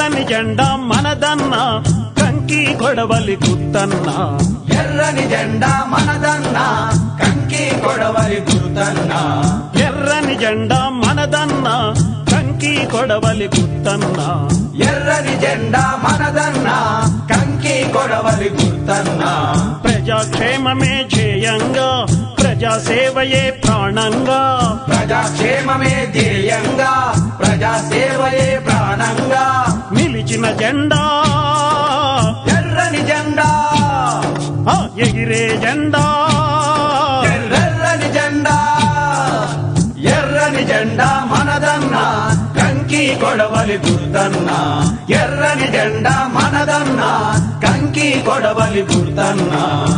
ఎర్రని జెండా మనదన్న కంకి కొడవలి గుత్తన్న ఎర్రని జెండా మనదన్న కంకి కొడవలి గుర్తన్న ఎర్రని జెండా మనదన్న కంకి కొడవలి గుత్తన్న ఎర్రని జెండా మనదన్న కంకి కొడవలి గుర్తన్న ప్రజాక్షేమమే ధ్యేయంగా ప్రజాసేవయే ప్రాణంగా ప్రజాక్షేమమే ధ్యేయంగా ప్రజాసేవయే ప్రాణంగా నిలిచిన జెండా ఎర్రని జెండా ఆ ఎగిరే జెండా ఎర్రని జెండా ఎర్రని జెండా మనదన్న కంకి కొడవలి గుర్తన్న ఎర్రని జెండా మనదన్న కంకి కొడవలి గుర్తన్న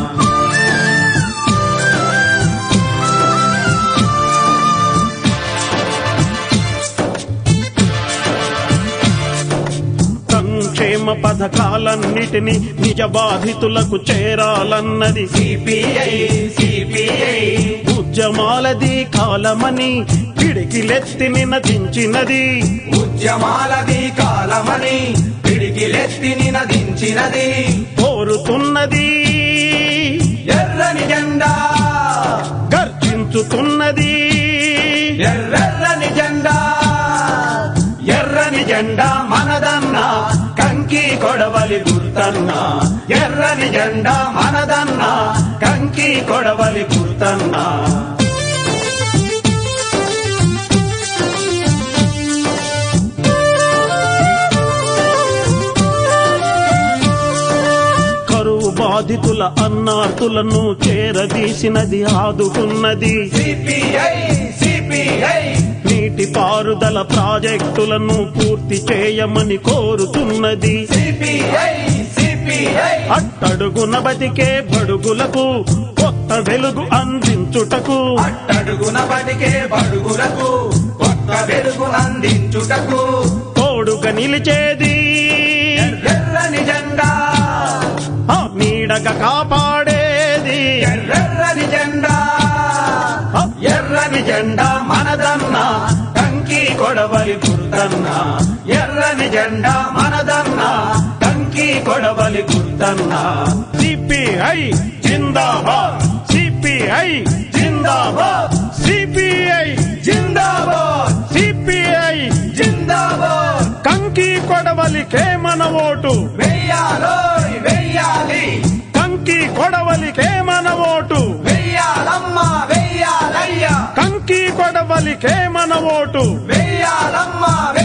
సంక్షేమ పథకాలన్నిటినీ నిజ బాధితులకు చేరాలన్నది సిపిఐ సిపిఐ ఉద్యమాలది కాలమని పిడికిలెత్తి నినదించినది ఉద్యమాలది కాలమని పిడికిలెత్తి నినదించినది కోరుతున్నది ఎర్రని జెండా గర్జించుతున్నది ఎర్రెర్రని జెండా ఎర్రని జెండా మనదన్న కంకి కొడవలి గుర్తన్న ఎర్రని జెండా మనదన్న కంకి కొడవలి గుర్తన్న కరువు బాధితుల అన్నార్తులను చేరదీసినది ఆదుకున్నది సిపిఐ సిపిఐ నీటి పారుదల ప్రాజెక్టులను పూర్తి చేయమని కోరుతున్నది సిపిఐ సిపిఐ అట్టడుగున బతికే బడుగులకు కొత్త వెలుగు అందించుటకు అట్టడుగున బతికే బడుగులకు కొత్త వెలుగు అందించుటకు తోడుగా నిలిచేది ఎర్రని జెండా ఆ నీడగా కాపాడేది ఎర్రని జెండా ఆ ఎర్రని జెండా మనదన్న కంకి కొడవలి గుర్తన్న ఎర్రని జెండా మనదన్న కంకి కొడవలి గుర్తన్న సిపిఐ జిందాబాద్ సిపిఐ జిందాబాద్ సిపిఐ జిందాబాద్ సిపిఐ జిందాబాద్ కంకి కొడవలికే మన ఓటు వెయ్యాలో వెయ్యాలి కంకి కొడవలికే మన ఓటు వెయ్యాలమ్మా వెయ్యాలయ్యా కంకి కొడవలికే మన ఓటు వెయ్యాలమ్మా